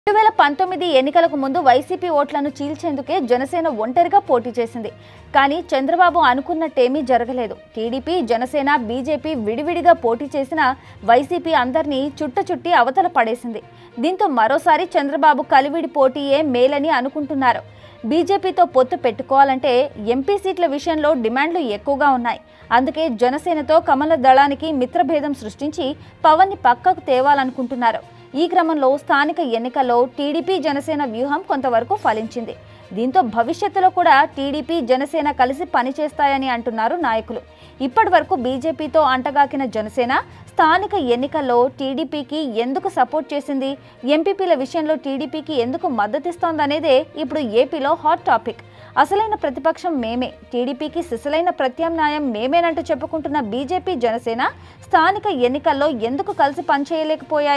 రెండు వేల పంతొమ్మిది ఎన్నికలకు ముందు వైసీపీ ఓట్లను చీల్చేందుకే జనసేన ఒంటరిగా పోటీ చేసింది కానీ చంద్రబాబు అనుకున్నట్టేమీ జరగలేదు టీడీపీ జనసేన బీజేపీ విడివిడిగా పోటీ చేసిన వైసీపీ అందరినీ చుట్ట చుట్టి అవతల పడేసింది దీంతో మరోసారి చంద్రబాబు కలివిడి పోటీయే మేలని అనుకుంటున్నారు బీజేపీతో పొత్తు పెట్టుకోవాలంటే ఎంపీ సీట్ల విషయంలో డిమాండ్లు ఎక్కువగా ఉన్నాయి అందుకే జనసేనతో కమల దళానికి మిత్రభేదం సృష్టించి పవన్ని పక్కకు తేవాలనుకుంటున్నారు ఈ క్రమంలో స్థానిక ఎన్నికల్లో టీడీపీ జనసేన వ్యూహం కొంతవరకు ఫలించింది దీంతో భవిష్యత్తులో కూడా టీడీపీ జనసేన కలిసి పనిచేస్తాయని అంటున్నారు నాయకులు ఇప్పటి వరకు బీజేపీతో అంటగాకిన జనసేన స్థానిక ఎన్నికల్లో టీడీపీకి ఎందుకు సపోర్ట్ చేసింది ఎంపీపీల విషయంలో టీడీపీకి ఎందుకు మద్దతిస్తోందనేదే ఇప్పుడు ఏపీలో హాట్ టాపిక్ అసలైన ప్రతిపక్షం మేమే టీడీపీకి సిసలైన ప్రత్యామ్నాయం మేమేనంటూ చెప్పుకుంటున్న బీజేపీ జనసేన స్థానిక ఎన్నికల్లో ఎందుకు కలిసి పనిచేయలేకపోయాయి